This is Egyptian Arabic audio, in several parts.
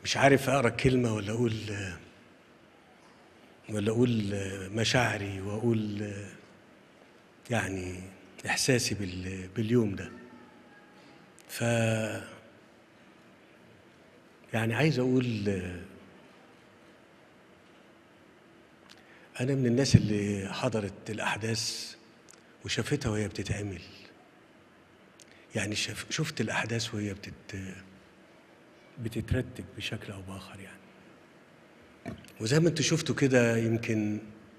مش عارف اقرا كلمه ولا اقول ولا اقول مشاعري واقول يعني احساسي بال- باليوم ده ف يعني عايز اقول انا من الناس اللي حضرت الاحداث وشافتها وهي بتتعمل يعني شف شفت الاحداث وهي بتت بتترتب بشكل او باخر يعني وزي ما انتوا شفتوا كده يمكن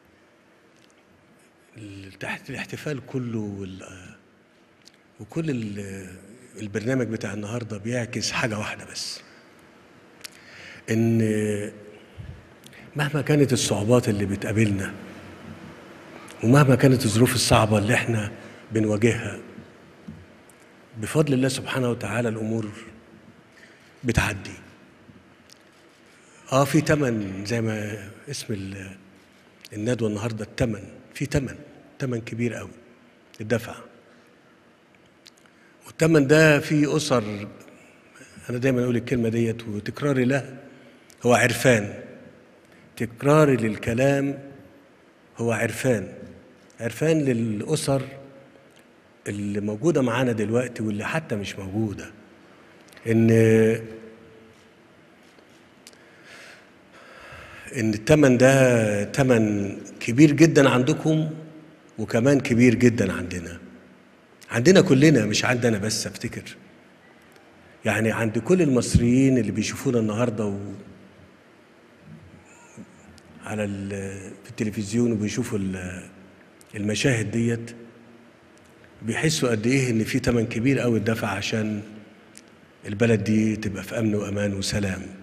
ال- تحت الاحتفال كله وال وكل ال- البرنامج بتاع النهارده بيعكس حاجه واحده بس ان مهما كانت الصعوبات اللي بتقابلنا ومهما كانت الظروف الصعبه اللي احنا بنواجهها بفضل الله سبحانه وتعالى الامور بتعدي اه في تمن زي ما اسم ال- الندوه النهارده التمن في تمن تمن كبير قوي الدفع والتمن ده في اسر انا دايما اقول الكلمه ديت وتكراري له هو عرفان تكراري للكلام هو عرفان عرفان للاسر اللي موجوده معانا دلوقتي واللي حتى مش موجوده ان ان التمن ده تمن كبير جدا عندكم وكمان كبير جدا عندنا عندنا كلنا مش عندنا بس افتكر يعني عند كل المصريين اللي بيشوفونا النهارده و على ال- في التلفزيون وبيشوفوا ال- المشاهد ديت بيحسوا قد ايه ان في تمن كبير قوي اتدفع عشان البلد دي تبقى في امن وامان وسلام